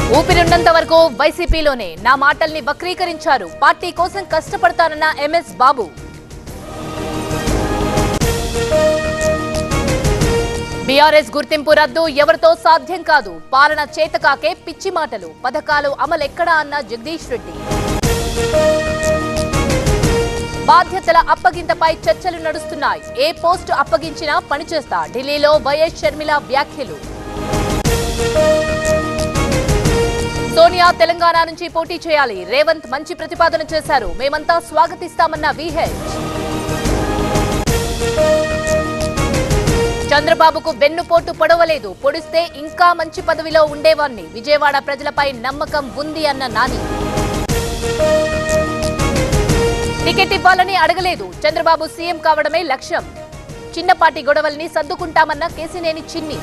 ఊపిరున్నంత వరకు వైసీపీలోనే నా మాటల్ని వక్రీకరించారు పార్టీ కోసం కష్టపడతానన్న ఎంఎస్ బాబు బీఆర్ఎస్ గుర్తింపు రద్దు ఎవరితో సాధ్యం కాదు పాలన చేతకాకే పిచ్చి మాటలు పథకాలు అమలెక్కడా అన్న జగదీష్ రెడ్డి బాధ్యతల అప్పగింతపై చర్చలు నడుస్తున్నాయి ఏ పోస్టు అప్పగించినా పనిచేస్తా ఢిల్లీలో వైఎస్ షర్మిల వ్యాఖ్యలు సోనియా తెలంగాణ నుంచి పోటీ చేయాలి రేవంత్ మంచి ప్రతిపాదన చేశారు మేమంతా స్వాగతిస్తామన్న విహెచ్ చంద్రబాబుకు వెన్నుపోటు పొడవలేదు పొడిస్తే ఇంకా మంచి పదవిలో ఉండేవాణ్ణి విజయవాడ ప్రజలపై నమ్మకం ఉంది అన్న నాని టికెట్ ఇవ్వాలని అడగలేదు చంద్రబాబు సీఎం కావడమే లక్ష్యం చిన్నపాటి గొడవల్ని సర్దుకుంటామన్న కేసినేని చిన్ని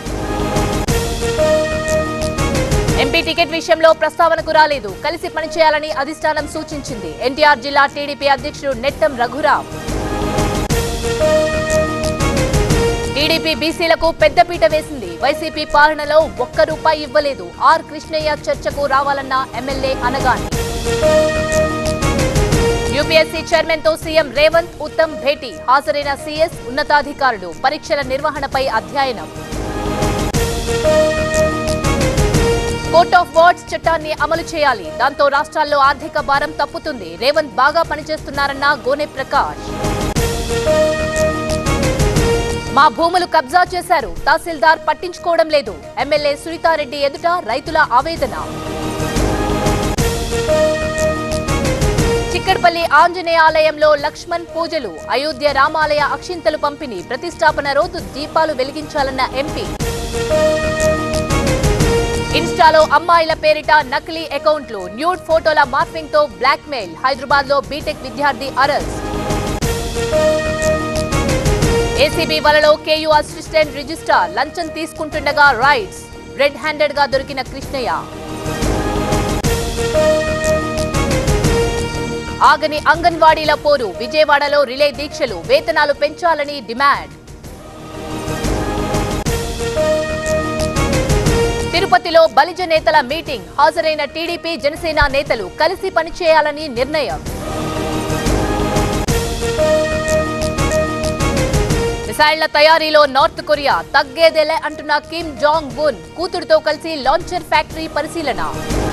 ఎంపీ టికెట్ విషయంలో ప్రస్తావనకు రాలేదు కలిసి పనిచేయాలని అధిష్టానం సూచించింది ఎన్టీఆర్ జిల్లా టీడీపీ అధ్యక్షుడు నెట్టం రఘురాం టీడీపీ బీసీలకు పెద్దపీట వేసింది వైసీపీ పాలనలో ఒక్క రూపాయి ఇవ్వలేదు ఆర్ కృష్ణయ్య చర్చకు రావాలన్న ఎమ్మెల్యే అనగాని యూపీఎస్సీ చైర్మన్ తో సీఎం రేవంత్ ఉత్తమ్ భేటీ హాజరైన సీఎస్ ఉన్నతాధికారులు పరీక్షల నిర్వహణపై అధ్యయనం కోర్ట్ ఆఫ్ వర్డ్స్ చట్టాన్ని అమలు చేయాలి దాంతో రాష్ట్రాల్లో ఆర్థిక భారం తప్పుతుంది రేవంత్ బాగా పనిచేస్తున్నారన్న గోనె ప్రకాష్ మా భూములు కబ్జా చేశారు తహసీల్దార్ పట్టించుకోవడం లేదు ఎమ్మెల్యే సునీతారెడ్డి ఎదుట రైతుల ఆవేదన చిక్కడపల్లి ఆంజనేయ ఆలయంలో లక్ష్మణ్ పూజలు అయోధ్య రామాలయ అక్షింతలు పంపిణీ ప్రతిష్టాపన రోజు దీపాలు వెలిగించాలన్న ఎంపీ ఇన్స్టాలో అమ్మాయిల పేరిట నకిలీ అకౌంట్లు న్యూడ్ ఫోటోల మార్ఫింగ్ తో బ్లాక్ మెయిల్ హైదరాబాద్ లో బీటెక్ విద్యార్థి అరెస్ట్ ఏసీబీ వలలో కేయూ అసిస్టెంట్ రిజిస్ట్రార్ లంచం తీసుకుంటుండగా రైట్స్ రెడ్ హ్యాండెడ్ గా దొరికిన కృష్ణయ్య ఆగని అంగన్వాడీల పోరు విజయవాడలో రిలే దీక్షలు వేతనాలు పెంచాలని డిమాండ్ తిరుపతిలో బలిజ నేతల మీటింగ్ హాజరైన టీడీపీ జనసేన నేతలు కలిసి పనిచేయాలని నిర్ణయం మిసైళ్ల తయారీలో నార్త్ కొరియా తగ్గేదేలే అంటున్న కిమ్ జాంగ్ ఉన్ కూతురుతో కలిసి లాంచర్ ఫ్యాక్టరీ పరిశీలన